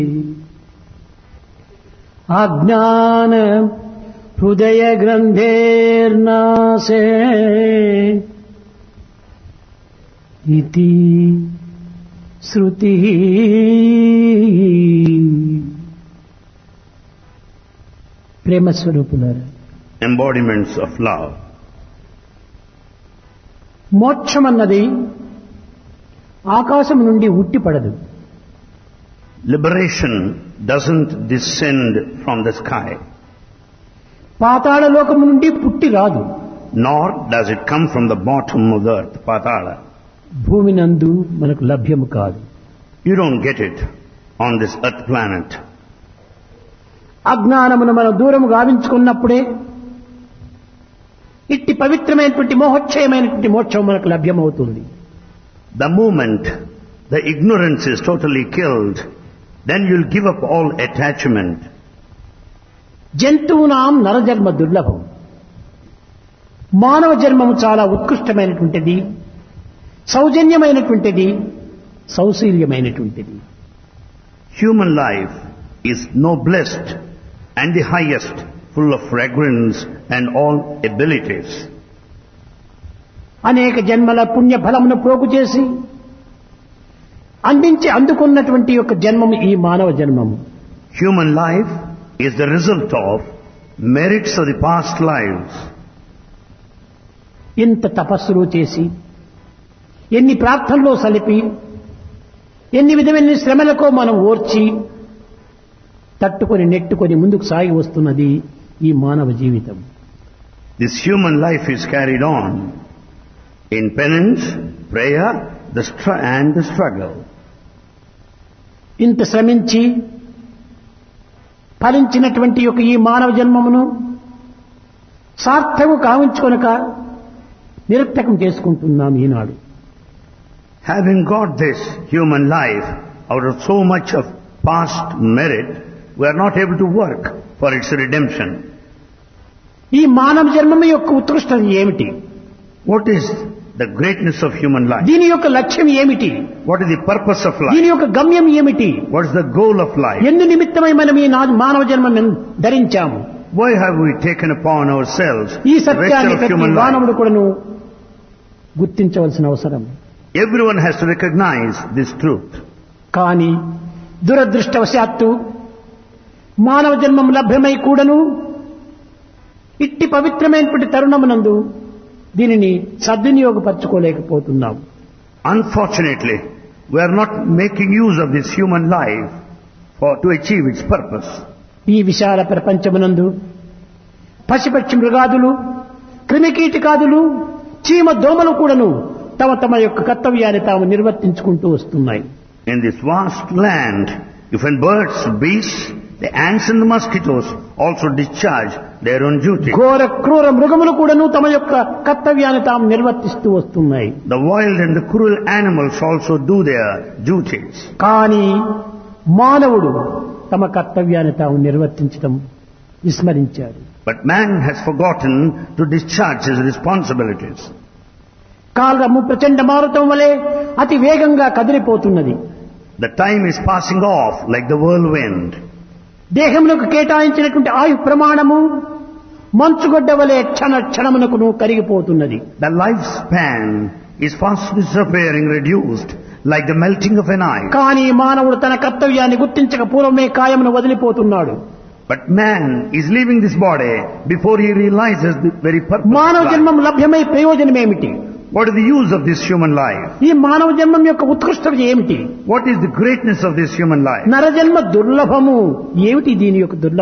అజ్ఞాన హృదయ గ్రంథేర్నాశే ఇతి శృతి ప్రేమ స్వరూపులారా embodiments of love. మోక్షం అన్నది ఆకాశం నుండి ఉట్టిపడదు Liberation doesn't descend from the sky, పాతాళ లోకము నుండి పుట్టి రాదు nor does it come from the bottom of the earth, Patala. భూమి నందు మనకు లభ్యము కాదు You don't get it on this earth planet. అజ్ఞానమును మనం దూరము గావించుకున్నప్పుడే ఇట్టి పవిత్రమైనటువంటి మోహోచ్చయమైనటువంటి మోక్షం మనకు లభ్యమవుతుంది The moment the ignorance is totally killed, then you'll give up all attachment. జంతువునాం నరజన్మ దుర్లభం మానవ జన్మము చాలా ఉత్కృష్టమైనటువంటిది సౌజన్యమైనటువంటిది సౌశీల్యమైనటువంటిది Human life is noblest and the highest, full of fragrance and all abilities. అనేక జన్మల పుణ్య ఫలమును ప్రోగు చేసి అందించి అందుకున్నటువంటి యొక్క జన్మము ఈ మానవ జన్మము Human life is the result of merits of the past lives. ఇంత తపస్సులు చేసి ఎన్ని ప్రార్థనలో సలిపి ఎన్ని విధమైన శ్రమలకో మనం ఓర్చి తట్టుకొని నెట్టుకొని ముందుకు సాగి వస్తున్నది ఈ మానవ జీవితం This human life is carried on in penance, prayer, the str- and the struggle. ఇంత శ్రమించి ఫలించినటువంటి యొక్క ఈ మానవ జన్మమును సార్థము కావించుకొనక నిరర్థకం చేసుకుంటున్నాం ఈనాడు Having got this human life out of so much of past merit, we are not able to work for its redemption. ఈ మానవ జన్మము యొక్క ఉత్కృష్టత ఏమిటి What is the greatness of human life? దీని యొక్క లక్ష్యం ఏమిటి What is the purpose of life? దీని యొక్క గమ్యం ఏమిటి What is the goal of life? ఎందు నిమిత్తమై మనం ఈ నా- మానవ జన్మ ధరించాము Why have we taken upon ourselves ఈ the సత్యాన్ని vessel of ప్రతి human life? మానవుడు కూడాను గుర్తించవలసిన అవసరం Everyone has to recognize this truth. కానీ దురదృష్టవశాత్తు మానవ జన్మం లభ్యమై కూడాను ఇట్టి పవిత్రమైనటువంటి తరుణమునందు దీనిని సద్వినియోగపరచుకోలేకపోతున్నాం Unfortunately, we are not making use of this human life for, to achieve its purpose. ఈ విశాల ప్రపంచమునందు పశుపక్షి మృగాదులు క్రిమికీటకాదులు చీమ దోమలు కూడాను తమ తమ యొక్క కర్తవ్యాన్ని తాము నిర్వర్తించుకుంటూ వస్తున్నాయి In this vast land, even birds, beasts, the ants and the mosquitoes also discharge their own duty. ఘోర క్రూర మృగములు కూడాను తమ యొక్క కర్తవ్యాన్ని తాము నిర్వర్తిస్తూ వస్తున్నాయి The wild and the cruel animals also do their duties. కానీ మానవుడు తమ కర్తవ్యాన్ని తాము నిర్వర్తించడం విస్మరించాడు But man has forgotten to discharge his responsibilities. కాలము ప్రచండ మారుతం వలె అతి వేగంగా కదిలిపోతున్నది The time is passing off like the whirlwind. దేహమునకు కేటాయించినటువంటి ఆయు ప్రమాణము మంచుగడ్డ వలె క్షణ క్షణమునకును కరిగిపోతున్నది The lifespan is fast disappearing, reduced like the melting of an ice. కానీ మానవుడు తన కర్తవ్యాన్ని గుర్తించక పూర్వమే కాయమును వదిలిపోతున్నాడు But man is leaving this body before he realizes the very purpose. మానవ of life. జన్మం లభ్యమై ప్రయోజనమేమిటి What is the use of this human life? ఈ మానవ జన్మం యొక్క ఉత్కృష్టత ఏమిటి What is the greatness of this human life? నరజన్మ దుర్లభము ఏమిటి దీని యొక్క దుర్లభం